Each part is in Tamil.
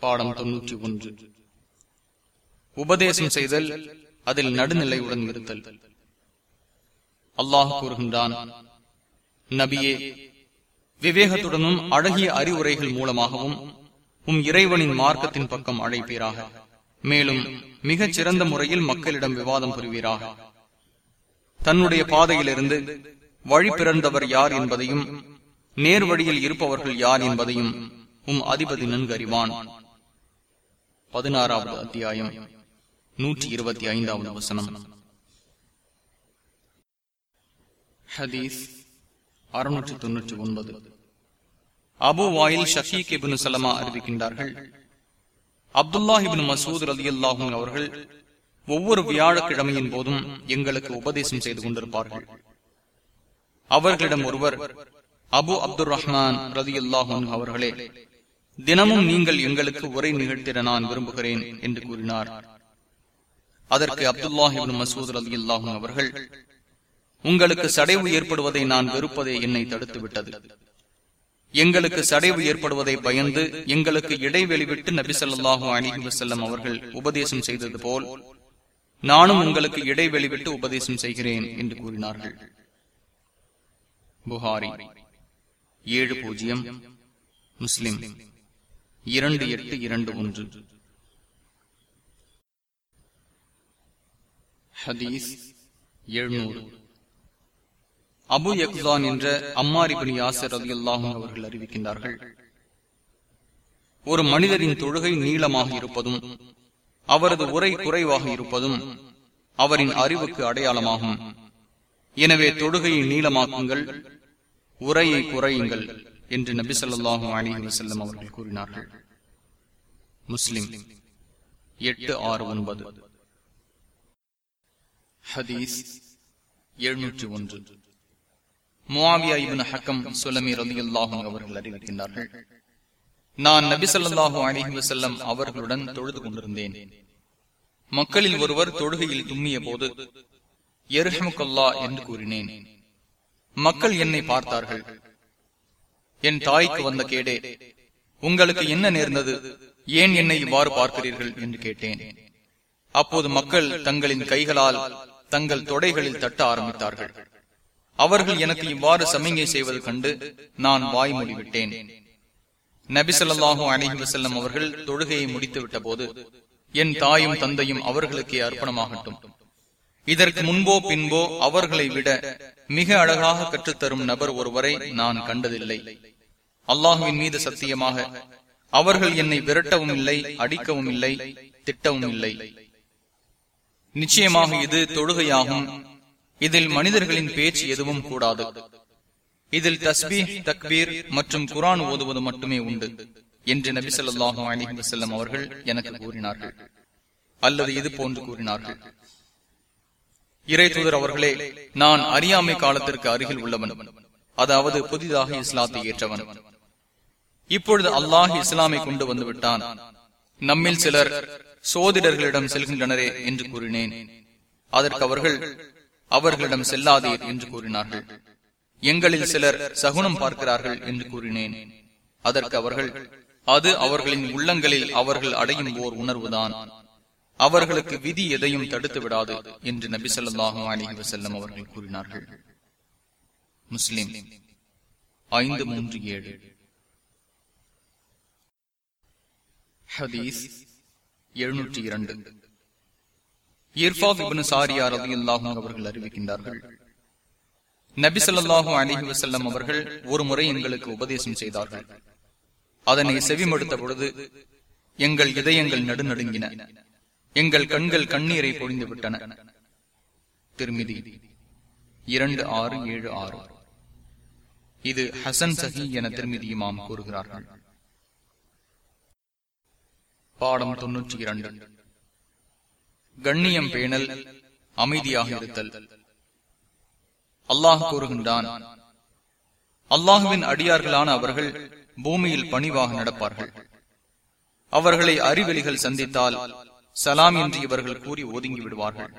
பாடம் தொன்னூற்றி ஒன்று உபதேசம் செய்தல் அதில் நடுநிலையுடன் இருத்தல் அல்லாஹ் கூறுகின்றான் நபியே விவேகத்துடனும் அழகிய அறிவுரைகள் மூலமாகவும் உம் இறைவனின் மார்க்கத்தின் பக்கம் அழைப்பீராக மேலும் மிகச் சிறந்த முறையில் மக்களிடம் விவாதம் புரிவீராக தன்னுடைய பாதையிலிருந்து வழி பிறந்தவர் யார் என்பதையும் நேர் வழியில் இருப்பவர்கள் யார் என்பதையும் உம் அதிபதி நன்கு அறிவான் பதினாறாவது அத்தியாயம் நூற்றி இருபத்தி ஐந்தாவது வசனம் ஹதீஸ் அறுநூற்றி தொன்னூற்றி ஒன்பது அபு வாயில் ஷஃபீக் இபின் சலமா அறிவிக்கின்றார்கள் அப்துல்லா இபின் மசூத் ரதி அல்லாஹும் அவர்கள் ஒவ்வொரு வியாழக்கிழமையின் போதும் எங்களுக்கு உபதேசம் செய்து கொண்டிருப்பார்கள் அவர்களிடம் ஒருவர் அபு அப்துல் ரஹ்மான் ரதி அல்லாஹூன் அவர்களே தினமும் நீங்கள் எங்களுக்கு உரை நிகழ்த்திட நான் விரும்புகிறேன் என்று கூறினார் அதற்கு அப்துல்லாஹிபின் மசூத் ரதி அல்லாஹூன் அவர்கள் உங்களுக்கு சடைவு ஏற்படுவதை நான் வெறுப்பதே என்னை தடுத்து விட்டது எங்களுக்கு சடைவு ஏற்படுவதை பயந்து எங்களுக்கு இடைவெளி விட்டு நபி சொல்லாஹு அலிஹி வசல்லம் அவர்கள் உபதேசம் செய்தது போல் நானும் உங்களுக்கு இடைவெளி விட்டு உபதேசம் செய்கிறேன் என்று கூறினார்கள் புகாரி ஏழு பூஜ்ஜியம் முஸ்லிம் இரண்டு எட்டு இரண்டு ஒன்று ஹதீஸ் எழுநூறு அபு யக்தான் என்ற அம்மாரிபின் யாசர் அலி அல்லாஹும் அவர்கள் அறிவிக்கின்றார்கள் ஒரு மனிதரின் தொழுகை நீளமாக இருப்பதும் அவரது உரை குறைவாக இருப்பதும் அவரின் அறிவுக்கு அடையாளமாகும் எனவே தொழுகையை நீளமாக்குங்கள் உரையை குறையுங்கள் என்று நபி சொல்லாஹு அலி வசல்லம் அவர்கள் கூறினார்கள் முஸ்லிம் எட்டு ஆறு ஒன்பது ஹதீஸ் எழுநூற்றி ஒன்று முவாவியா இபின் ஹக்கம் சுலமி ரலி அல்லாஹும் அவர்கள் அறிவிக்கின்றார்கள் நான் நபி சொல்லாஹு அலிஹி வசல்லம் அவர்களுடன் தொழுது கொண்டிருந்தேன் மக்களில் ஒருவர் தொழுகையில் தும்மிய போது எருஹமுக்கல்லா என்று கூறினேன் மக்கள் என்னை பார்த்தார்கள் என் தாய்க்கு வந்த கேடே உங்களுக்கு என்ன நேர்ந்தது ஏன் என்னை இவ்வாறு பார்க்கிறீர்கள் என்று கேட்டேன் அப்போது மக்கள் தங்களின் கைகளால் தங்கள் தொடைகளில் தட்ட ஆரம்பித்தார்கள் அவர்கள் எனக்கு இவ்வாறு சமிகை செய்வது கண்டு நான் வாய் மூடிவிட்டேன் நபிசல்லாஹூ அலிஹி வசல்லம் அவர்கள் தொழுகையை முடித்து விட்ட போது என் தாயும் தந்தையும் அவர்களுக்கே அர்ப்பணமாகட்டும் இதற்கு முன்போ பின்போ அவர்களை விட மிக அழகாக கற்றுத்தரும் நபர் ஒருவரை நான் கண்டதில்லை அல்லாஹுவின் மீது சத்தியமாக அவர்கள் என்னை விரட்டவும் இல்லை அடிக்கவும் இல்லை திட்டவும் இல்லை நிச்சயமாக இது தொழுகையாகும் இதில் மனிதர்களின் பேச்சு எதுவும் கூடாது இதில் தஸ்பி தக்பீர் மற்றும் குரான் ஓதுவது மட்டுமே உண்டு என்று நபி சொல்லாஹு அலிஹி வசல்லம் அவர்கள் எனக்கு கூறினார்கள் அல்லது இது போன்று கூறினார்கள் இறை தூதர் அவர்களே நான் அறியாமை காலத்திற்கு அருகில் உள்ளவன் அதாவது புதிதாக இஸ்லாத்தை ஏற்றவன் இப்பொழுது அல்லாஹ் இஸ்லாமை கொண்டு வந்து விட்டான் நம்மில் சிலர் சோதிடர்களிடம் செல்கின்றனரே என்று கூறினேன் அதற்கு அவர்கள் அவர்களிடம் செல்லாதீர் என்று கூறினார்கள் எங்களில் சிலர் சகுனம் பார்க்கிறார்கள் என்று கூறினேன் அதற்கு அவர்கள் அது அவர்களின் உள்ளங்களில் அவர்கள் அடையும் ஓர் உணர்வுதான் அவர்களுக்கு விதி எதையும் தடுத்து விடாது என்று நபி சொல்லாஹும் அலிஹி வசல்லம் அவர்கள் கூறினார்கள் முஸ்லிம் ஐந்து மூன்று ஏழு ஹதீஸ் எழுநூற்றி இரண்டு இர்ஃபாப் இபின் சாரியார் ரவி அல்லாஹும் அவர்கள் அறிவிக்கின்றார்கள் நபி சொல்லாஹும் அலிஹி வசல்லம் அவர்கள் ஒரு முறை எங்களுக்கு உபதேசம் செய்தார்கள் அதனை செவிமடுத்த பொழுது எங்கள் இதயங்கள் நடுநடுங்கின எங்கள் கண்கள் கண்ணீரை பொழிந்து விட்டன திருமிதி இரண்டு ஆறு ஏழு ஆறு இது ஹசன் சஹி என திருமிதியுமாம் கூறுகிறார்கள் பாடம் தொன்னூற்றி இரண்டு கண்ணியம் பேணல் அமைதியாக இருத்தல் அல்லாஹ் கூறுகின்றான் அல்லாஹுவின் அடியார்களான அவர்கள் பூமியில் பணிவாக நடப்பார்கள் அவர்களை அறிவெளிகள் சந்தித்தால் சலாம் என்று இவர்கள் கூறி ஒதுங்கி விடுவார்கள்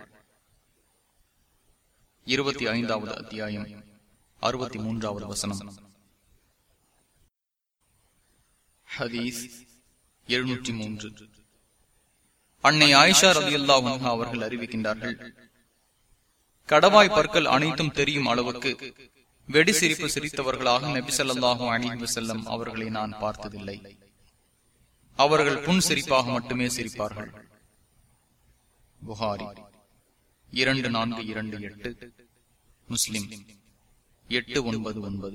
இருபத்தி ஐந்தாவது அத்தியாயம் அறுபத்தி மூன்றாவது வசனம் ஹதீஸ் எழுநூற்றி மூன்று அன்னை ஆயிஷா ரதி அவர்கள் அறிவிக்கின்றார்கள் கடவாய் பற்கள் அனைத்தும் தெரியும் அளவுக்கு வெடி சிரிப்பு சிரித்தவர்களாக நபிசல்லாஹு அணிஹி செல்லம் அவர்களை நான் பார்த்ததில்லை அவர்கள் புன் சிரிப்பாக மட்டுமே சிரிப்பார்கள் புகாரி இரண்டு நான்கு இரண்டு எட்டு முஸ்லிம் எட்டு ஒன்பது ஒன்பது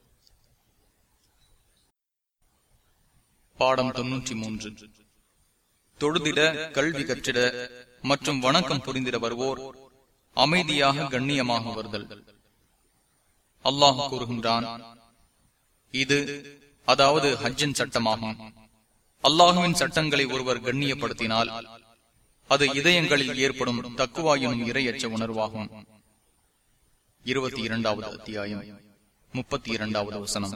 பாடம் தொன்னூற்றி மூன்று தொழுதிட கல்வி கற்றிட மற்றும் வணக்கம் புரிந்திட வருவோர் அமைதியாக கண்ணியமாக வருதல் அல்லாஹ் கூறுகின்றான் இது அதாவது ஹஜ்ஜின் சட்டமாகும் அல்லாஹுவின் சட்டங்களை ஒருவர் கண்ணியப்படுத்தினால் அது இதயங்களில் ஏற்படும் தக்குவா எனும் இரையற்ற உணர்வாகும் இருபத்தி இரண்டாவது அத்தியாயம் முப்பத்தி இரண்டாவது வசனம்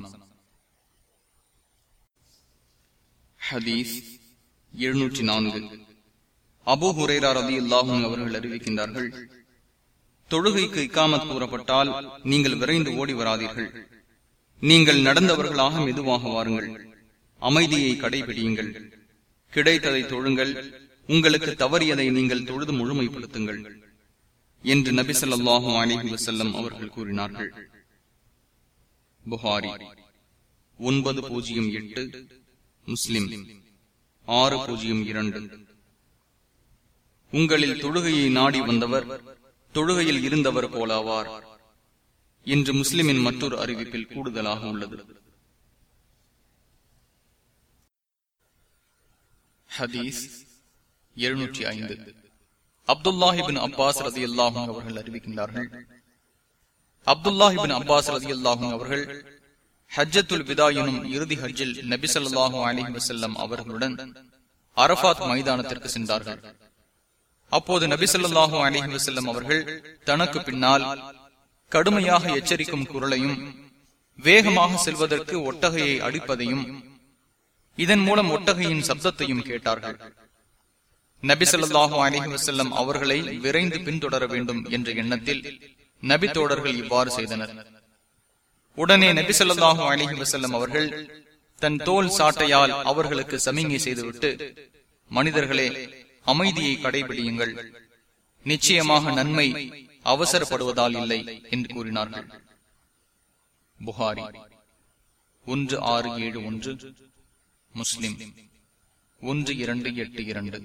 ஹதீஸ் எழுநூற்றி நான்கு அபு ஹுரேரா ரதி அல்லாஹும் அவர்கள் அறிவிக்கின்றார்கள் தொழுகைக்கு இக்காமத் கூறப்பட்டால் நீங்கள் விரைந்து ஓடி வராதீர்கள் நீங்கள் நடந்தவர்களாக மெதுவாக வாருங்கள் அமைதியை கடைபிடியுங்கள் கிடைத்ததை தொழுங்கள் உங்களுக்கு தவறியதை நீங்கள் தொழுது முழுமைப்படுத்துங்கள் என்று நபி சொல்லாஹு அலிஹி வசல்லம் அவர்கள் கூறினார்கள் புகாரி ஒன்பது பூஜ்ஜியம் எட்டு முஸ்லிம் ஆறு பூஜ்ஜியம் இரண்டு உங்களில் தொழுகையை நாடி வந்தவர் தொழுகையில் இருந்தவர் போலாவார் இன்று முஸ்லிமின் மற்றொரு அறிவிப்பில் கூடுதலாக உள்ளது ஹதீஸ் எழுநூற்றி ஐந்து அப்துல்லாஹிபின் அப்பாஸ் ரதி அல்லாஹும் அவர்கள் அறிவிக்கின்றார்கள் அப்துல்லாஹிபின் அப்பாஸ் ரதி அல்லாஹும் அவர்கள் ஹஜ்ஜத்துல் விதா எனும் இறுதி ஹஜ்ஜில் நபிசல்லாஹு அலிஹி வசல்லம் அவர்களுடன் அரபாத் மைதானத்திற்கு சென்றார்கள் அப்போது நபிசல்லாஹு அலிஹி வசல்லம் அவர்கள் தனக்கு பின்னால் கடுமையாக எச்சரிக்கும் குரலையும் வேகமாக செல்வதற்கு ஒட்டகையை அடிப்பதையும் இதன் மூலம் ஒட்டகையின் சப்தத்தையும் கேட்டார்கள் நபி சொல்லாஹு அலிஹி வசல்லம் அவர்களை விரைந்து பின்தொடர வேண்டும் என்ற எண்ணத்தில் நபி தோழர்கள் இவ்வாறு செய்தனர் உடனே நபி சொல்லாஹு அலிஹி வசல்லம் அவர்கள் தன் தோல் சாட்டையால் அவர்களுக்கு சமிங்கை செய்துவிட்டு மனிதர்களே அமைதியை கடைபிடியுங்கள் நிச்சயமாக நன்மை அவசரப்படுவதால் இல்லை என்று கூறினார்கள் புகாரி ஒன்று ஆறு ஏழு ஒன்று முஸ்லிம் ஒன்று இரண்டு எட்டு இரண்டு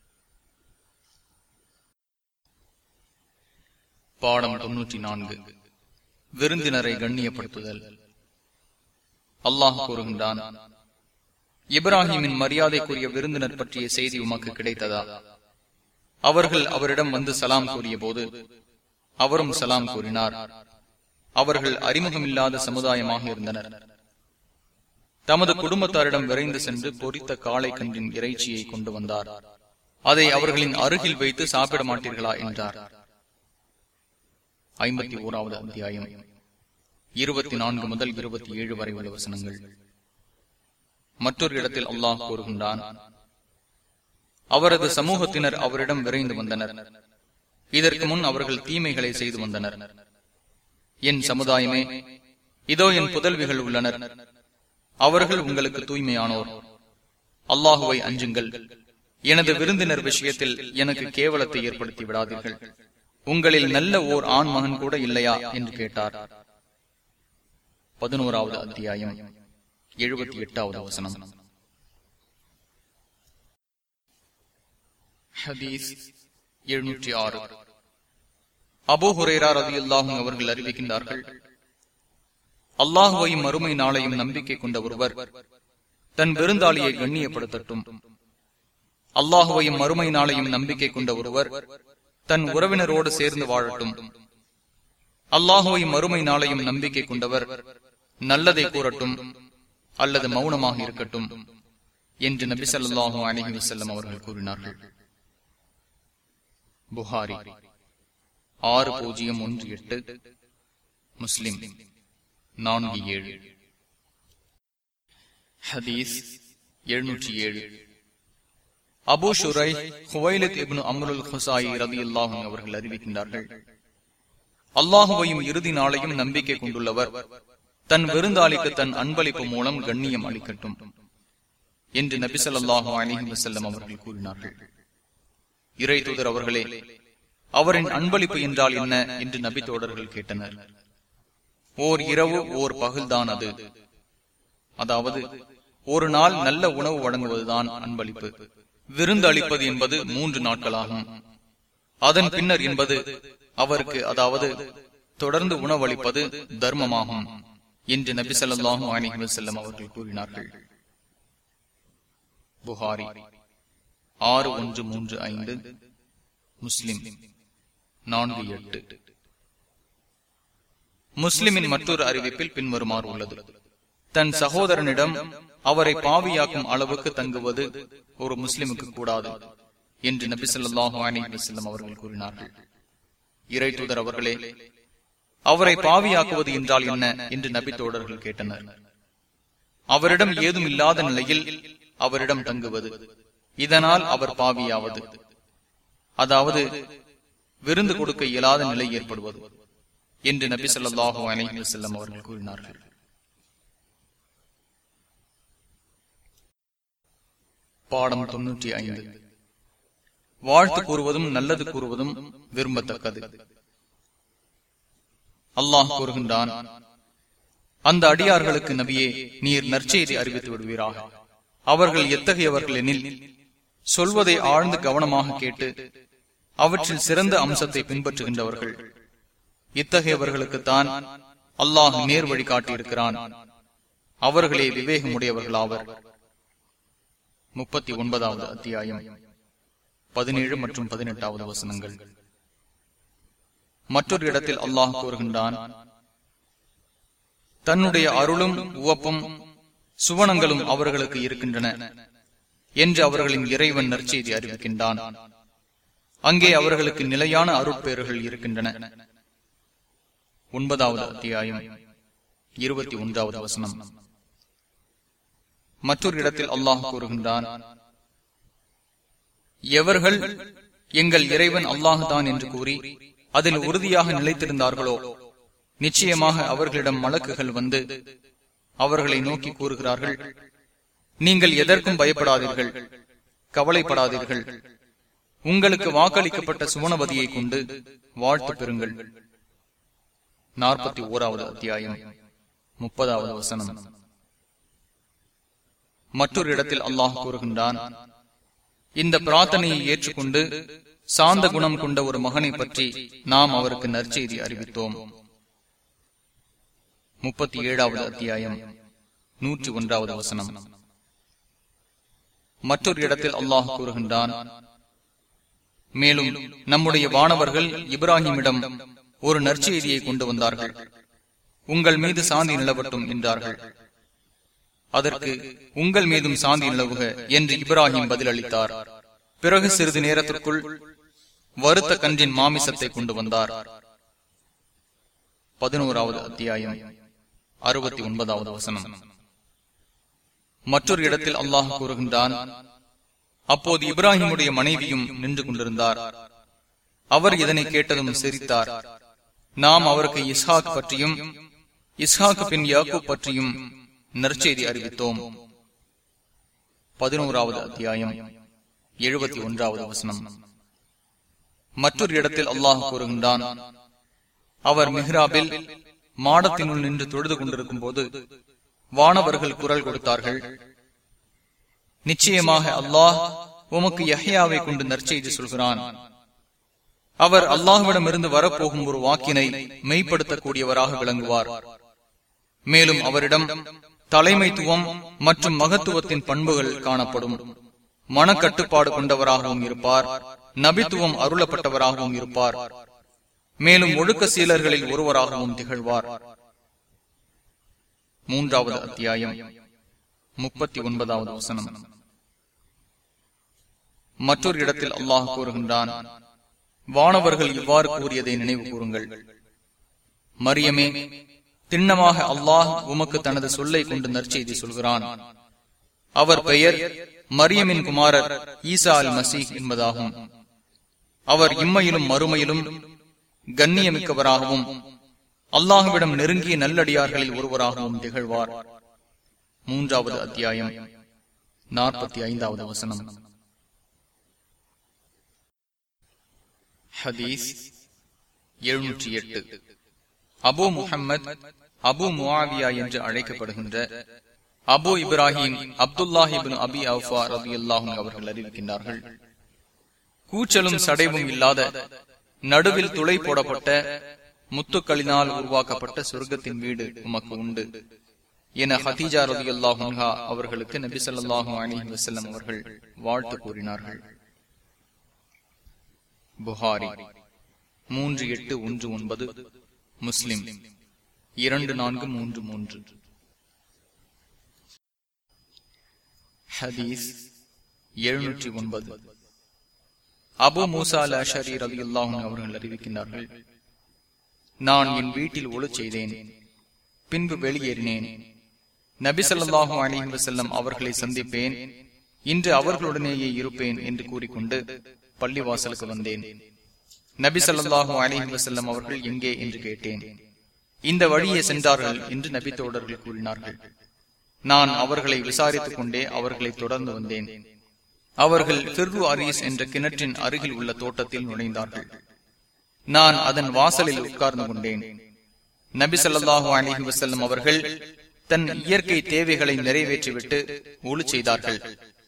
பாடம் தொன்னூற்றி நான்கு விருந்தினரை கண்ணியப்படுத்துதல் அல்லாஹ் கூறுகின்றான் இப்ராஹிமின் மரியாதைக்குரிய விருந்தினர் பற்றிய செய்தி உமக்கு கிடைத்ததா அவர்கள் அவரிடம் வந்து சலாம் கூறிய போது அவரும் சலாம் கூறினார் அவர்கள் அறிமுகமில்லாத சமுதாயமாக இருந்தனர் தமது குடும்பத்தாரிடம் விரைந்து சென்று பொறித்த காளை கன்றின் இறைச்சியை கொண்டு வந்தார் அதை அவர்களின் அருகில் வைத்து சாப்பிட மாட்டீர்களா என்றார் ஐம்பத்தி ஓராவது அத்தியாயம் இருபத்தி நான்கு முதல் இருபத்தி ஏழு வரை உள்ள வசனங்கள் மற்றொரு இடத்தில் அல்லாஹ் கூறுகின்றான் அவரது சமூகத்தினர் அவரிடம் விரைந்து வந்தனர் இதற்கு முன் அவர்கள் தீமைகளை செய்து வந்தனர் என் சமுதாயமே இதோ என் புதல்விகள் உள்ளனர் அவர்கள் உங்களுக்கு தூய்மையானோர் அல்லாஹுவை அஞ்சுங்கள் எனது விருந்தினர் விஷயத்தில் எனக்கு கேவலத்தை ஏற்படுத்தி விடாதீர்கள் உங்களில் நல்ல ஓர் ஆண் மகன் கூட இல்லையா என்று கேட்டார் பதினோராவது அத்தியாயம் எழுபத்தி எட்டாவது வசனம் ஹதீஸ் எழுநூற்றி ஆறு அபு ஹுரேரா ரதி அல்லாஹும் அவர்கள் அறிவிக்கின்றார்கள் அல்லாஹுவையும் மறுமை நாளையும் நம்பிக்கை கொண்ட ஒருவர் தன் விருந்தாளியை கண்ணியப்படுத்தட்டும் அல்லாஹுவையும் மறுமை நாளையும் நம்பிக்கை கொண்ட ஒருவர் தன் உறவினரோடு சேர்ந்து வாழட்டும் அல்லாஹுவையும் மறுமை நாளையும் நம்பிக்கை கொண்டவர் நல்லதை கூறட்டும் அல்லது மௌனமாக இருக்கட்டும் என்று நபி சொல்லாஹு அலஹி வசல்லம் அவர்கள் கூறினார்கள் புகாரி ஆறு பூஜ்ஜியம் ஒன்று எட்டு முஸ்லிம் நான்கு ஏழு ஹதீஸ் எழுநூற்றி ஏழு அபு ஷுரை ஹுவைலத் இப்னு அம்ருல் ஹுசாயி ரதி அல்லாஹும் அவர்கள் அறிவிக்கின்றார்கள் அல்லாஹுவையும் இறுதி நாளையும் நம்பிக்கை கொண்டுள்ளவர் தன் விருந்தாளிக்கு தன் அன்பளிப்பு மூலம் கண்ணியம் அளிக்கட்டும் என்று நபி ஸல்லல்லாஹு அலைஹி வஸல்லம் அவர்கள் கூறினார்கள் இறை தூதர் அவர்களே அவரின் அன்பளிப்பு என்றால் என்ன என்று நபி தோடர்கள் கேட்டனர் ஓர் இரவு ஓர் பகல்தான் அது அதாவது ஒரு நாள் நல்ல உணவு வழங்குவதுதான் அன்பளிப்பு விருந்து அளிப்பது என்பது மூன்று நாட்களாகும் அதன் பின்னர் என்பது அவருக்கு அதாவது தொடர்ந்து உணவளிப்பது தர்மமாகும் என்று நபி ஸல்லல்லாஹு அலைஹி வஸல்லம் அவர்கள் கூறினார்கள் புகாரி ஆறு ஒன்று மூன்று ஐந்து முஸ்லிம் நான்கு எட்டு முஸ்லிமின் மற்றொரு அறிவிப்பில் பின்வருமாறு உள்ளது தன் சகோதரனிடம் அவரை பாவியாக்கும் அளவுக்கு தங்குவது ஒரு முஸ்லிமுக்கு கூடாது என்று நபி ஸல்லல்லாஹு அலைஹி வஸல்லம் அவர்கள் கூறினார்கள் இறை தூதர் அவர்களே அவரை பாவியாக்குவது என்றால் என்ன என்று நபி தோழர்கள் கேட்டனர் அவரிடம் ஏதும் இல்லாத நிலையில் அவரிடம் தங்குவது இதனால் அவர் பாவியாவது அதாவது விருந்து கொடுக்க இயலாத நிலை ஏற்படுவது என்று நபி ஸல்லல்லாஹு அலைஹி வஸல்லம் அவர்கள் கூறினார்கள் பாடம் தொன்னூற்றி ஐந்து வாழ்த்து கூறுவதும் நல்லது கூறுவதும் விரும்பத்தக்கது அல்லாஹ் கூறுகின்றான் அந்த அடியார்களுக்கு நபியே நீர் நற்செய்தி அறிவித்து விடுவீராக அவர்கள் எத்தகையவர்கள் எனில் சொல்வதை ஆழ்ந்து கவனமாக கேட்டு அவற்றில் சிறந்த அம்சத்தை பின்பற்றுகின்றவர்கள் இத்தகையவர்களுக்குத்தான் அல்லாஹ் நேர் வழி காட்டியிருக்கிறான் அவர்களே விவேகமுடையவர்களாவர் முப்பத்தி ஒன்பதாவது அத்தியாயம் பதினேழு மற்றும் பதினெட்டாவது வசனங்கள் மற்றொரு இடத்தில் அல்லாஹ் கூறுகின்றான் தன்னுடைய அருளும் உவப்பும் சுவனங்களும் அவர்களுக்கு இருக்கின்றன என்று அவர்களின் இறைவன் நற்செய்தி அறிவிக்கின்றான் அங்கே அவர்களுக்கு நிலையான அருட்பேறுகள் இருக்கின்றன ஒன்பதாவது அத்தியாயம் இருபத்தி ஒன்றாவது வசனம் மற்றொரு இடத்தில் அல்லாஹ் கூறுகின்றான் எவர்கள் எங்கள் இறைவன் அல்லாஹுதான் என்று கூறி அதில் உறுதியாக நிலைத்திருந்தார்களோ நிச்சயமாக அவர்களிடம் மலக்குகள் வந்து அவர்களை நோக்கி கூறுகிறார்கள் நீங்கள் எதற்கும் பயப்படாதீர்கள் கவலைப்படாதீர்கள் உங்களுக்கு வாக்களிக்கப்பட்ட சுவனபதியை கொண்டு வாழ்த்து பெறுங்கள் நாற்பத்தி ஓராவது அத்தியாயம் முப்பதாவது வசனம் மற்றொரு இடத்தில் அல்லாஹ் கூறுகின்றான் இந்த பிரார்த்தனையை ஏற்றுக்கொண்டு சாந்த குணம் கொண்ட ஒரு மகனை பற்றி நாம் அவருக்கு நற்செய்தி அறிவித்தோம் முப்பத்தி ஏழாவது அத்தியாயம் நூற்றி ஒன்றாவது வசனம் மற்றொரு இடத்தில் அல்லாஹ் கூறுகின்றான் மேலும் நம்முடைய வானவர்கள் இப்ராஹிமிடம் ஒரு நற்செய்தியை கொண்டு வந்தார்கள் உங்கள் மீது சாந்தி நிலவட்டும் என்றார்கள் அதற்கு உங்கள் மீதும் சாந்தி நிலவுக என்று இப்ராஹிம் பதிலளித்தார் பிறகு சிறிது நேரத்திற்குள் வருத்த கன்றின் மாமிசத்தை கொண்டு வந்தார் பதினோராவது அத்தியாயம் அறுபத்தி ஒன்பதாவது வசனம் மற்றொரு இடத்தில் அல்லாஹ் கூறுகின்றான் அப்போது இப்ராஹிமுடைய மனைவியும் நின்று கொண்டிருந்தார் அவர் இதனை கேட்டதும் சிரித்தார் நாம் அவருக்கு இஸ்ஹாக் பற்றியும் இஸ்ஹாக் பின் யாக்கூப் பற்றியும் நற்செய்தி அறிவித்தோம் பதினோராவது அத்தியாயம் எழுபத்தி ஒன்றாவது வசனம் மற்றொரு இடத்தில் அல்லாஹ் கூறுகின்றான் அவர் மிஹ்ராபில் மாடத்தினுள் நின்று தொழுது கொண்டிருக்கும் போது வானவர்கள் குரல் கொடுத்தார்கள் நிச்சயமாக அல்லாஹ் உமக்கு யஹ்யாவை கொண்டு நற்செய்தி சொல்கிறான் அவர் அல்லாஹ்விடமிருந்து வரப்போகும் ஒரு வாக்கினை மெய்ப்படுத்தக்கூடியவராக விளங்குவார் மேலும் அவரிடம் தலைமைத்துவம் மற்றும் மகத்துவத்தின் பண்புகள் காணப்படும் மனக்கட்டுப்பாடு கொண்டவராகவும் இருப்பார் நபித்துவம் அருளப்பட்டவராகவும் இருப்பார் மேலும் ஒழுக்க சீலர்களில் ஒருவராகவும் திகழ்வார் மூன்றாவது அத்தியாயம் முப்பத்தி ஒன்பதாவது வசனம் மற்றொரு இடத்தில் அல்லாஹ் கூறுகின்றான் வானவர்கள் இவ்வாறு கூறியதை நினைவு கூறுங்கள் மரியமே திண்ணமாக அல்லாஹ் உமக்கு தனது சொல்லை கொண்டு நற்செய்தி சொல்கிறான் அவர் பெயர் மரியமின் குமாரர் ஈசா அல் மசீஹ் என்பதாகும் அவர் இம்மையிலும் மறுமையிலும் கண்ணியமிக்கவராகவும் அல்லாஹுவிடம் நெருங்கிய நல்லடியார்களில் ஒருவராகவும் திகழ்வார் மூன்றாவது அத்தியாயம் நாற்பத்தி ஐந்தாவது வசனம் ஹதீஸ் எழுநூற்றி எட்டு அபு முஹம்மத் அபு முஆவியா என்று அழைக்கப்படுகின்ற அபு இப்ராஹிம் அப்துல்லாஹிபின் அபி அவுஃபா ரதி அல்லாஹும் அவர்கள் அறிவிக்கின்றார்கள் கூச்சலும் சடைவும் இல்லாத நடுவில் துளை போடப்பட்ட முத்துக்களினால் உருவாக்கப்பட்ட சொர்க்கத்தின் வீடு உமக்கு உண்டு என ஹதீஜா ரதி அல்லாஹா அவர்களுக்கு நபி சொல்லாஹு அலி வசல்லம் அவர்கள் வாழ்த்து கூறினார்கள் புகாரி மூன்று எட்டு ஒன்று ஒன்பது முஸ்லிம் இரண்டு நான்கு மூன்று மூன்று ஹதீஸ் எழுநூற்றி ஒன்பது அபு மூசா அல் அஷரி ரவி அல்லாஹும் அவர்கள் அறிவிக்கின்றார்கள் நான் என் வீட்டில் ஒழு செய்தேன் பின்பு வெளியேறினேன் நபி சொல்லாஹு அலிஹி வசல்லம் அவர்களை சந்திப்பேன் இன்று அவர்களுடனேயே இருப்பேன் என்று கூறிக்கொண்டு பள்ளிவாசலுக்கு வந்தேன் நபி சொல்லாஹு அலிஹி வசல்லம் அவர்கள் எங்கே என்று கேட்டேன் இந்த வழியே சென்றார்கள் என்று நபி தோடர்கள் கூறினார்கள் நான் அவர்களை விசாரித்துக் கொண்டே அவர்களை தொடர்ந்து வந்தேன் அவர்கள் பிர்ரு அரீஸ் என்ற கிணற்றின் அருகில் உள்ள தோட்டத்தில் நுழைந்தார்கள் நான் அதன் வாசலில் உட்கார்ந்து கொண்டேன் நபி சொல்லாஹு அலிஹி வசல்லம் அவர்கள் தன் இயற்கை தேவைகளை நிறைவேற்றிவிட்டு ஒழு செய்தார்கள்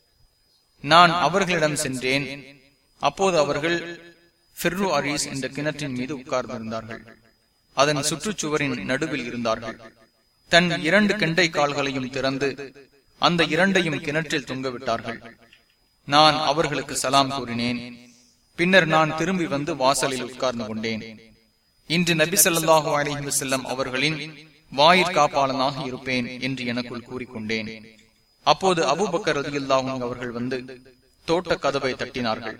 நான் அவர்களிடம் சென்றேன் அப்போது அவர்கள் பிர்ரு அரீஸ் என்ற கிணற்றின் மீது உட்கார்ந்திருந்தார்கள் அதன் சுற்றுச்சுவரின் நடுவில் இருந்தார்கள் தன் இரண்டு கெண்டை கால்களையும் திறந்து அந்த இரண்டையும் கிணற்றில் தொங்கவிட்டார்கள் நான் அவர்களுக்கு சலாம் கூறினேன் பின்னர் நான் திரும்பி வந்து வாசலில் உட்கார்ந்து கொண்டேன் இன்று நபி சொல்லாஹு அலிஹி வசல்லம் அவர்களின் வாயிற் காப்பாளனாக இருப்பேன் என்று எனக்குள் கூறிக்கொண்டேன் அப்போது அபுபக்கர் ரதியுல்லாஹும் அவர்கள் வந்து தோட்ட கதவை தட்டினார்கள்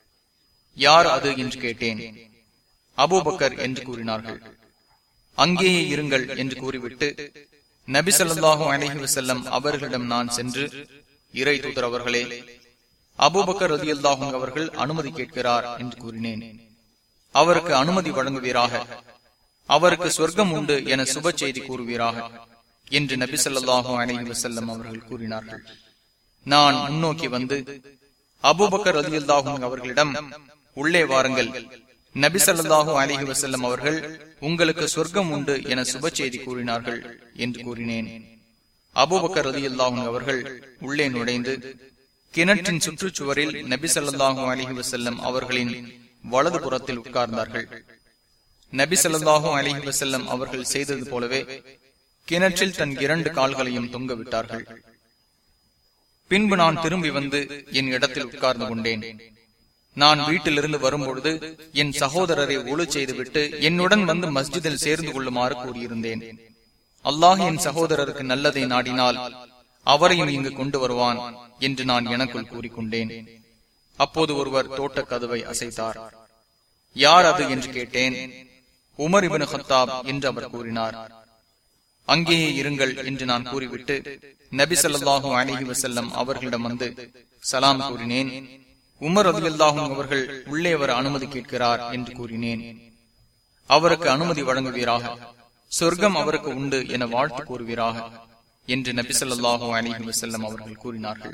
யார் அது என்று கேட்டேன் அபூபக்கர் என்று கூறினார்கள் அங்கேயே இருங்கள் என்று கூறிவிட்டு நபி சொல்லாஹு அலஹி வசல்லம் அவர்களிடம் நான் சென்று இறை தூதர் அவர்களே அபூபக்கர் ரதி அல்லாஹும் அவர்கள் அனுமதி கேட்கிறார் என்று கூறினேன் அவருக்கு அனுமதி வழங்குவீராக அவருக்கு சொர்க்கம் உண்டு என சுப செய்தி கூறுவீராக என்று நபி சொல்லாஹு அலஹி வசல்லம் அவர்கள் கூறினார்கள் நான் முன்னோக்கி வந்து அபூபக்கர் ரதி அல்லாஹும் அவர்களிடம் உள்ளே வாருங்கள் நபி சொல்லாஹு அலிஹி வசல்லம் அவர்கள் உங்களுக்கு சொர்க்கம் உண்டு என சுப செய்தி கூறினார்கள் என்று கூறினேன் அபுபக்கர் ரதி அல்லாஹும் அவர்கள் உள்ளே நுழைந்து கிணற்றின் சுற்றுச்சுவரில் நபி சொல்லாஹு அலிஹி வசல்லம் அவர்களின் வலது புறத்தில் உட்கார்ந்தார்கள் நபி சொல்லாஹு அலிஹி வசல்லம் அவர்கள் செய்தது போலவே கிணற்றில் தன் இரண்டு கால்களையும் தொங்கவிட்டார்கள் பின்பு நான் திரும்பி வந்து என் இடத்தில் உட்கார்ந்து கொண்டேன் நான் வீட்டிலிருந்து வரும்பொழுது என் சகோதரரை ஒழு செய்துவிட்டு என்னுடன் வந்து மஸ்ஜிதில் சேர்ந்து கொள்ளுமாறு கூறியிருந்தேன் அல்லாஹ் என் சகோதரருக்கு நல்லதை நாடினால் அவரையும் இங்கு கொண்டு வருவான் என்று நான் எனக்குள் கூறிக்கொண்டேன் அப்போது ஒருவர் தோட்ட கதவை அசைத்தார் யார் அது என்று கேட்டேன் உமர் இபின் ஹத்தாப் என்று அவர் கூறினார் அங்கேயே இருங்கள் என்று நான் கூறிவிட்டு நபி சொல்லாஹு அலிஹி வசல்லம் அவர்களிடம் வந்து சலாம் கூறினேன் உமர் அதில்லாஹும் அவர்கள் உள்ளே வர அனுமதி கேட்கிறார் என்று கூறினேன் அவருக்கு அனுமதி வழங்குவீராக சொர்க்கம் அவருக்கு உண்டு என வாழ்த்து கூறுவீராக என்று நபி சொல்லாஹு அலிஹி வசல்லம் அவர்கள் கூறினார்கள்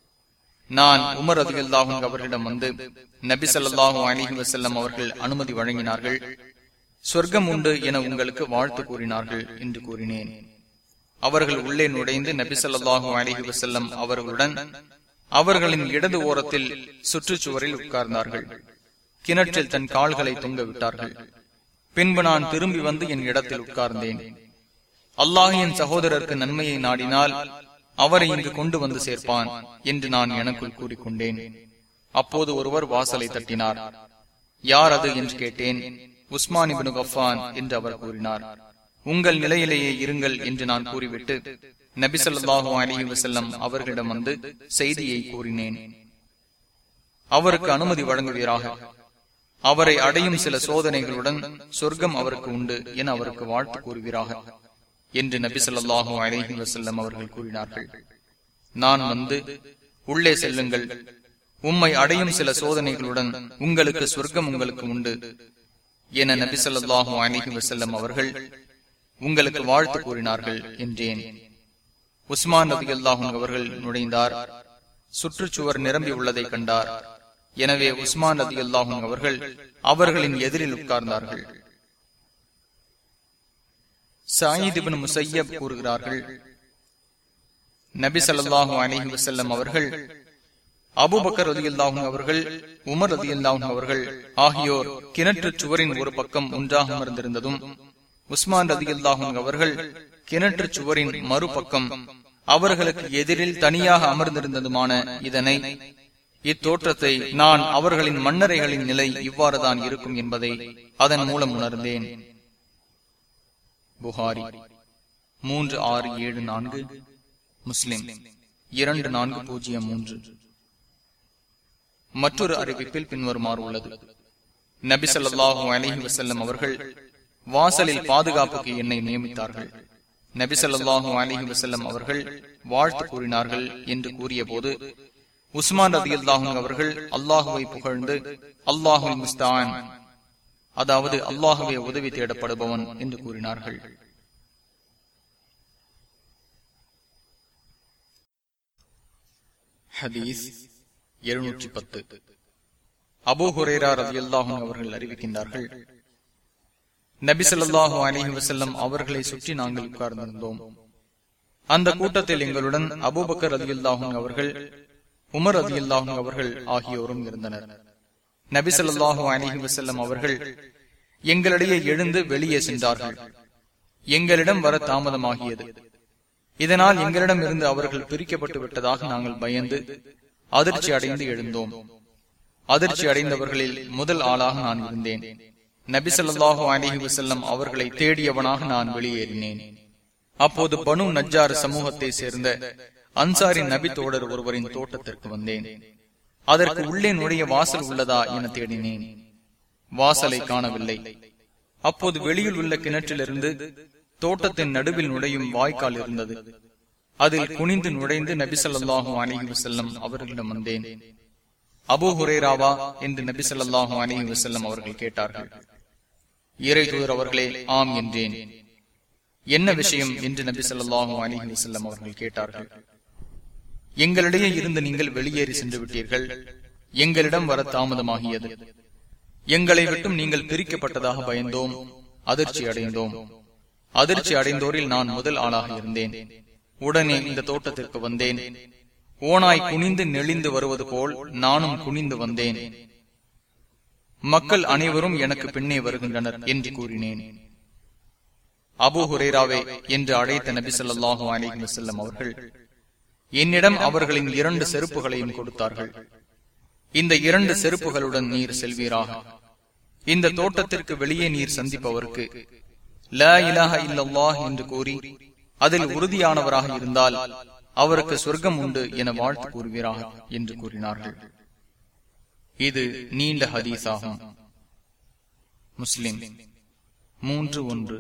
நான் உமர் அதில்லாஹும் அவர்களிடம் வந்து நபி சொல்லாஹு அலிஹி வசல்லம் அவர்கள் அனுமதி வழங்கினார்கள் சொர்க்கம் உண்டு என உங்களுக்கு வாழ்த்து கூறினார்கள் என்று கூறினேன் அவர்கள் உள்ளே நுழைந்து நபி சொல்லாஹு அலிஹி வசல்லம் அவர்களுடன் அவர்களின் இடது ஓரத்தில் சுற்றுச்சுவரில் உட்கார்ந்தார்கள் கிணற்றில் தன் கால்களை தொங்க விட்டார்கள் பின்பு நான் திரும்பி வந்து என் இடத்தில் உட்கார்ந்தேன் அல்லாஹ் என் சகோதரருக்கு நன்மையை நாடினால் அவரை இங்கு கொண்டு வந்து சேர்ப்பான் என்று நான் எனக்குள் கூறிக்கொண்டேன் அப்போது ஒருவர் வாசலை தட்டினார் யார் அது என்று கேட்டேன் உஸ்மான் இபின் கஃபான் என்று அவர் கூறினார் உங்கள் நிலையிலேயே இருங்கள் என்று நான் கூறிவிட்டு நபி சொல்லாஹு அலி வசல்லம் அவர்களிடம் வந்து செய்தியை கூறினேன் அவருக்கு அனுமதி வழங்குவீராக அவரை அடையும் சில சோதனைகளுடன் சொர்க்கம் அவருக்கு உண்டு என அவருக்கு வாழ்த்து கூறுவீராக என்று நபி சொல்லாஹு அலஹி வசல்லம் அவர்கள் கூறினார்கள் நான் வந்து உள்ளே செல்லுங்கள் உம்மை அடையும் சில சோதனைகளுடன் உங்களுக்கு சொர்க்கம் உங்களுக்கு உண்டு என நபி சொல்லாஹு அலஹி வசல்லம் அவர்கள் உங்களுக்கு வாழ்த்து கூறினார்கள் என்றேன் உஸ்மான் ரதி அல்லாஹும் அவர்கள் நுழைந்தார் சுற்றுச்சுவர் நிரம்பி உள்ளதை கண்டார் எனவே உஸ்மான் ரதி அல்லாஹும் அவர்கள் அவர்களின் எதிரில் உட்கார்ந்தார்கள் சாயிதிபின் முசையப் கூறுகிறார்கள் நபி ஸல்லல்லாஹு அலைஹி வஸல்லம் அவர்கள் அபூபக்கர் ரலியல்லாஹு அவர்கள் உமர் ரலியல்லாஹு அவர்கள் ஆகியோர் கிணற்று சுவரின் ஒரு பக்கம் ஒன்றாக அமர்ந்திருந்ததும் உஸ்மான் ரலியல்லாஹு அவர்கள் கிணற்று சுவரின் மறுபக்கம் அவர்களுக்கு எதிரில் தனியாக அமர்ந்திருந்ததுமான இதனை இத்தோற்றத்தை நான் அவர்களின் மன்னரைகளின் நிலை இவ்வாறுதான் இருக்கும் என்பதை அதன் மூலம் உணர்ந்தேன் புகாரி மூன்று ஆறு ஏழு நான்கு முஸ்லிம் இரண்டு நான்கு பூஜ்ஜியம் மூன்று மற்றொரு அறிவிப்பில் பின்வருமாறு உள்ளது நபி ஸல்லல்லாஹு அலைஹி வஸல்லம் அவர்கள் வாசலில் பாதுகாப்புக்கு என்னை நியமித்தார்கள் நபி ஸல்லல்லாஹு அலைஹி வஸல்லம் அவர்கள் வாழ்த்து கூறினார்கள் என்று கூறிய போது உஸ்மான் ரதி அவர்கள் அல்லாஹுவை புகழ்ந்து அல்லாஹுல் முஸ்தான் அதாவது அல்லாஹுவே உதவி தேடப்படுபவன் என்று கூறினார்கள் ஹதீஸ் எழுநூற்றி பத்து அபூ ஹுரேரா ரதி அவர்கள் அறிவிக்கின்றார்கள் நபிசல்லாஹு அலிஹி வசல்லம் அவர்களை சுற்றி நாங்கள் உட்கார்ந்திருந்தோம் அந்த கூட்டத்தில் எங்களுடன் அபூபக்கர் ரதியுல்லாஹும் அவர்கள் உமர் ரதியுல்லாஹும் அவர்கள் ஆகியோரும் இருந்தனர் நபிசல்லாஹு அலிஹி வசல்லம் அவர்கள் எங்களிடையே எழுந்து வெளியே சென்றார்கள் எங்களிடம் வர தாமதமாகியது இதனால் எங்களிடம் இருந்து அவர்கள் பிரிக்கப்பட்டு விட்டதாக நாங்கள் பயந்து அதிர்ச்சி அடைந்து எழுந்தோம் அதிர்ச்சி அடைந்தவர்களில் முதல் ஆளாக நான் இருந்தேன் நபிசல்லாஹு அலிஹி வசல்லம் அவர்களை தேடியவனாக நான் வெளியேறினேன் அப்போது பனு நஜ்ஜார் சமூகத்தை சேர்ந்த அன்சாரின் நபி தோழர் ஒருவரின் தோட்டத்திற்கு வந்தேன் அதற்கு உள்ளே நுழைய வாசல் உள்ளதா என தேடினேன் வாசலை காணவில்லை அப்போது வெளியில் உள்ள கிணற்றிலிருந்து தோட்டத்தின் நடுவில் நுழையும் வாய்க்கால் இருந்தது அதில் குனிந்து நுழைந்து நபிசல்லாஹு அலிஹி வசல்லம் அவர்களிடம் வந்தேன் அபு ஹுரேராவா என்று நபிசல்லாஹு அலிஹி வசல்லம் அவர்கள் கேட்டார்கள் இறை தூதர் அவர்களே ஆம் என்றேன் என்ன விஷயம் என்று நபி சொல்லாஹு அலிஹி வசல்லம் அவர்கள் கேட்டார்கள் எங்களிடையே இருந்து நீங்கள் வெளியேறி சென்று விட்டீர்கள் எங்களிடம் வர தாமதமாகியது எங்களை விட்டும் நீங்கள் பிரிக்கப்பட்டதாக பயந்தோம் அதிர்ச்சி அடைந்தோம் அதிர்ச்சி அடைந்தோரில் நான் முதல் ஆளாக இருந்தேன் உடனே இந்த தோட்டத்திற்கு வந்தேன் ஓனாய் குனிந்து நெளிந்து வருவது போல் நானும் குனிந்து வந்தேன் மக்கள் அனைவரும் எனக்கு பின்னே வருகின்றனர் என்று கூறினேன் அபு ஹுரேராவே என்று அழைத்த நபி சொல்லாஹு அலிஹி வசல்லம் அவர்கள் என்னிடம் அவர்களின் இரண்டு செருப்புகளையும் கொடுத்தார்கள் இந்த இரண்டு செருப்புகளுடன் நீர் செல்வீராக இந்த தோட்டத்திற்கு வெளியே நீர் சந்திப்பவருக்கு ல இலாஹ இல்லல்லாஹ் என்று கூறி அதில் உறுதியானவராக இருந்தால் அவருக்கு சொர்க்கம் உண்டு என வாழ்த்து கூறுவீராக என்று கூறினார்கள் இது நீண்ட ஹதீஸ் ஆகும் முஸ்லிம் மூன்று ஒன்று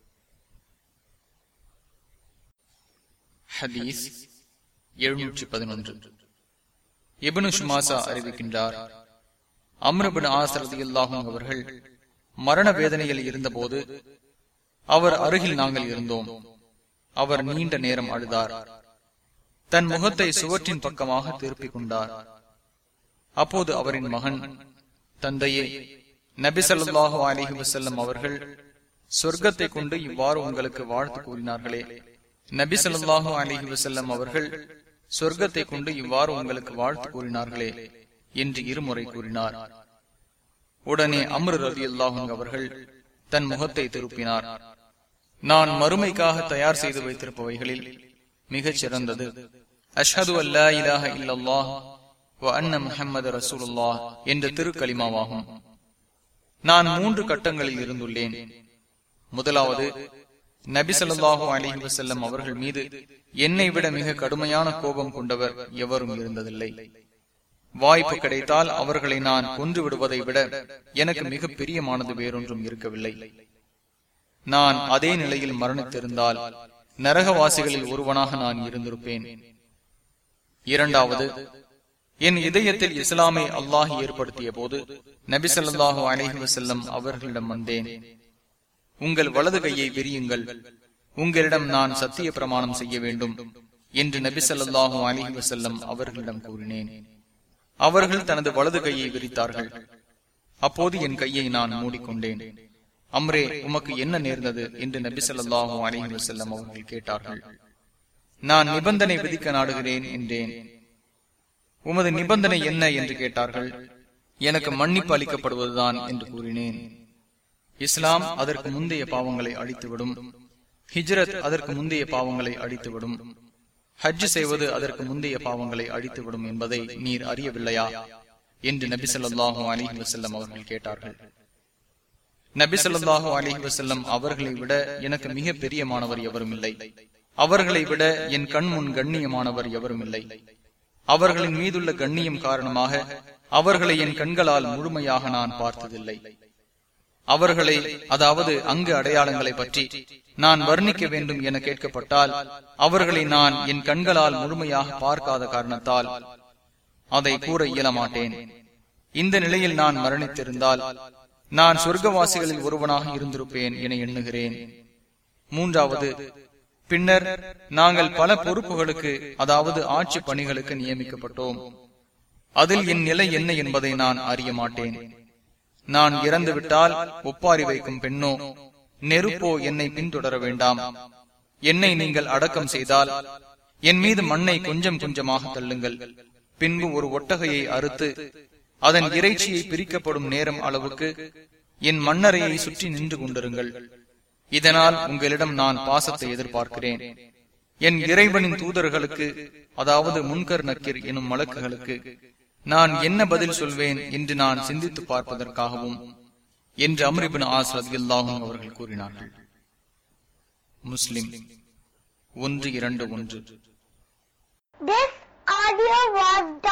ஹதீஸ் எழுநூற்றி பதினொன்று இபனு ஷுமாசா அறிவிக்கின்றார் அம்ரபின் ஆசரதியுல்லாகும் அவர்கள் மரண வேதனையில் இருந்தபோது அவர் அருகில் நாங்கள் இருந்தோம் அவர் நீண்ட நேரம் அழுதார் தன் முகத்தை சுவற்றின் பக்கமாக திருப்பிக் கொண்டார் அப்போது அவரின் மகன் தந்தையே நபி சொல்லாஹு அலிஹி வசல்லம் அவர்கள் சொர்க்கத்தை கொண்டு இவ்வாறு உங்களுக்கு வாழ்த்து கூறினார்களே நபி சொல்லாஹு அலிஹி வசல்லம் அவர்கள் சொர்க்கத்தை கொண்டு இவ்வாறு உங்களுக்கு வாழ்த்து கூறினார்களே என்று இருமுறை கூறினார் உடனே அம்ரு ரவி அல்லாஹும் அவர்கள் தன் முகத்தை திருப்பினார் நான் மறுமைக்காக தயார் செய்து வைத்திருப்பவைகளில் மிகச் சிறந்தது அஷ்ஹது அல்லா இலாஹ இல்லல்லாஹ் அன்ன முஹம்மது ரசூலுல்லா என்ற திருக்கலிமாவாகும் நான் மூன்று கட்டங்களில் இருந்துள்ளேன் முதலாவது நபி சொல்லாஹு அலிஹி வசல்லம் அவர்கள் மீது என்னை விட மிக கடுமையான கோபம் கொண்டவர் எவரும் இருந்ததில்லை வாய்ப்பு கிடைத்தால் அவர்களை நான் கொன்று விடுவதை விட எனக்கு மிக பிரியமானது வேறொன்றும் இருக்கவில்லை நான் அதே நிலையில் மரணித்திருந்தால் நரகவாசிகளில் ஒருவனாக நான் இருந்திருப்பேன் இரண்டாவது என் இதயத்தில் இஸ்லாமை அல்லாஹ் ஏற்படுத்திய போது நபிசல்லாஹு அலிஹி வசல்லம் அவர்களிடம் வந்தேன் உங்கள் வலது கையை விரியுங்கள் உங்களிடம் நான் சத்திய பிரமாணம் செய்ய வேண்டும் என்று நபி ஸல்லல்லாஹு அலைஹி வஸல்லம் அவர்களிடம் கூறினேன் அவர்கள் தனது வலது கையை விரித்தார்கள் அப்போது என் கையை நான் மூடிக்கொண்டேன் அம்ரே உமக்கு என்ன நேர்ந்தது என்று நபி ஸல்லல்லாஹு அலைஹி வஸல்லம் அவர்கள் கேட்டார்கள் நான் நிபந்தனை விதிக்க நாடுகிறேன் என்றேன் உமது நிபந்தனை என்ன என்று கேட்டார்கள் எனக்கு மன்னிப்பு அளிக்கப்படுவதுதான் என்று கூறினேன் இஸ்லாம் அதற்கு முந்தைய பாவங்களை அழித்துவிடும் ஹிஜ்ரத் அதற்கு முந்தைய பாவங்களை அழித்துவிடும் ஹஜ் செய்வது அதற்கு முந்தைய பாவங்களை அழித்துவிடும் என்பதை நீர் அறியவில்லையா என்று நபி ஸல்லல்லாஹு அலைஹி வஸல்லம் அவர்கள் கேட்டார்கள் நபி ஸல்லல்லாஹு அலைஹி வஸல்லம் அவர்களை விட எனக்கு மிக பெரியமானவர் எவரும் இல்லை அவர்களை விட என் கண் முன் கண்ணியமானவர் எவரும் இல்லை அவர்களின் மீதுள்ள கண்ணியம் காரணமாக அவர்களை என் கண்களால் முழுமையாக நான் பார்த்ததில்லை அவர்களை அதாவது அங்கு அடையாளங்களை பற்றி நான் வர்ணிக்க வேண்டும் என கேட்கப்பட்டால் அவர்களை நான் என் கண்களால் முழுமையாக பார்க்காத காரணத்தால் அதை கூற இயல மாட்டேன் இந்த நிலையில் நான் மரணித்திருந்தால் நான் சொர்க்கவாசிகளில் ஒருவனாக இருந்திருப்பேன் என எண்ணுகிறேன் மூன்றாவது பின்னர் நாங்கள் பல பொறுப்புகளுக்கு அதாவது ஆட்சி பணிகளுக்கு நியமிக்கப்பட்டோம் அதில் என் நிலை என்ன என்பதை நான் அறிய மாட்டேன் நான் இறந்துவிட்டால் ஒப்பாரி வைக்கும் பெண்ணோ நெருப்போ என்னை பின்தொடர வேண்டாம் என்னை நீங்கள் அடக்கம் செய்தால் என் மீது மண்ணை கொஞ்சம் கொஞ்சமாக தள்ளுங்கள் பின்பு ஒரு ஒட்டகையை அறுத்து அதன் இறைச்சியை பிரிக்கப்படும் நேரம் அளவுக்கு என் மண்ணறையை சுற்றி நின்று கொண்டிருங்கள் இதனால் உங்களிடம் நான் பாசத்தை எதிர்பார்க்கிறேன் என் இறைவனின் தூதர்களுக்கு அதாவது முன்கர் நக்கீர் எனும் மலக்குகளுக்கு நான் என்ன பதில் சொல்வேன் என்று நான் சிந்தித்து பார்ப்பதற்காகவும் என்று அம்ரிபின் ஆஸ்ரத் அல்லாஹும் அவர்கள் கூறினார்கள் முஸ்லிம் ஒன்று இரண்டு ஒன்று This audio was